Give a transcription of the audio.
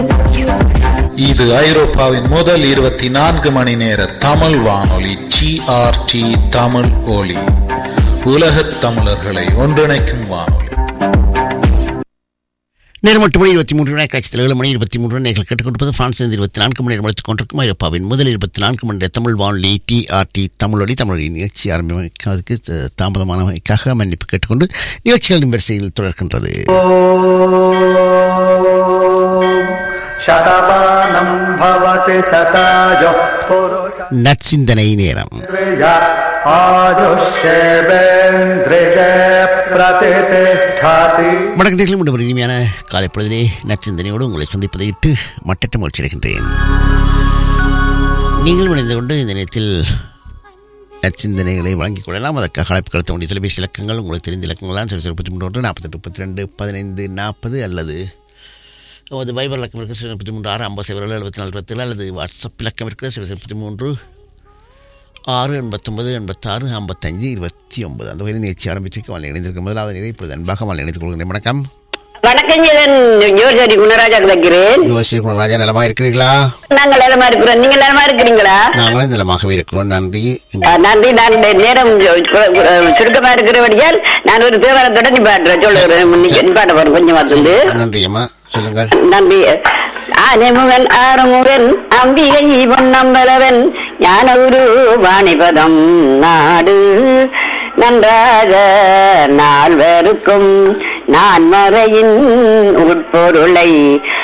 இது ஐரோப்பாவின் முதல் இருபத்தி நான்கு மணி நேர தமிழ் வானொலி ஜிஆர்டி தமிழ் ஒலி உலகத் தமிழர்களை ஒன்றிணைக்கும் வானொலி நேரம் எட்டு மணி இருபத்தி மூன்று காட்சியில் ஏழு மணி இருபத்தி மூன்று நீங்கள் கேட்டுக்கொண்டிருப்பது பிரான்சிலிருந்து இருபத்தி நான்கு மணி நேரம் அழைத்துக் கொண்டிருக்கும் ஐரோப்பாவின் முதல் இருபத்தி நான்கு மணி நேர தமிழ் வானொலி டிஆர்டி தமிழொலி தமிழொலி நிகழ்ச்சி ஆரம்பிப்பதற்கு த- தாமதமானமைக்காக மன்னிப்பு கேட்டுக்கொண்டு நிகழ்ச்சிகளின் வரிசையில் தொடர்கின்றது शतमानं भवति शताय पुरुष நற்சிந்தனை நேரம் आयुष्येवेन्द्रिय प्रतिष्ठति வணக்கத்தில் மீண்டும் ஒரு இனிமையான காலை பொழுதிலே நற்சிந்தனையோடு உங்களை சந்திப்பதை இட்டு மட்டற்ற மகிழ்ச்சி அடைகின்றேன் நீங்கள் இணைந்து கொண்டு இந்த நேரத்தில் நற்சிந்தனைகளை வழங்கிக் கொள்ளலாம் அதற்காக அழைப்பு கலத்த வேண்டிய தொலைபேசி இலக்கங்கள் உங்களுக்கு தெரிந்த இலக்கங்கள் தான் சிறு முப்பத்தி மூன்று ஒன்று நாற்பத்தெட்டு முப்பத்தி ரெண்டு பதினைந்து நாற்பது அல்லது அது வைபர் இலக்கம் இருக்குது சிறு முப்பத்தி மூன்று ஆறு ஐம்பது சைபர் எழுபத்தி நாலு இருபத்தேழு அல்லது வாட்ஸ்அப் இலக்கம் இருக்குது சிறு முப்பத்தி மூன்று ஆறு எண்பத்தொன்பது எண்பத்தாறு ஐம்பத்தஞ்சு இருபத்தி ஒன்பது அந்த வகையில் நிகழ்ச்சி ஆரம்பித்து வாழ் இணைந்திருக்கும் முதலாவது நிலை இப்பொழுது அன்பாக வாழ் இணைத்துக் கொள்கிறேன் வணக்கம் வணக்கம் ஜெகன் யோசரி குணராஜா கிடைக்கிறேன் யுவஸ்ரீ ராஜா நலமாக இருக்கிறீர்களா நாங்கள் நலமா இருக்கிறோம் நீங்க நலமா இருக்கிறீங்களா நாங்களும் நலமாகவே இருக்கிறோம் நன்றி ஆ, நன்றி நான் இந்த நேரம் சு- சு- சுருக்கமா இருக்கிறபடியால் நான் ஒரு தேவாரத்தோட நிப்பாட்டுறேன் சொல்லுறேன் நிப்பாட்ட போறேன் கொஞ்சம் வந்து நன்றி அம்மா சொல்லுங்கள் நன்றி ஆனைமுகன் ஆறுமுகன் அம்பிகை பொன்னம்பலவன் ஞானகுரு வாணிபதம் நாடு நன்றாக நால்வருக்கும் நான் மறையின் உட்பொருளை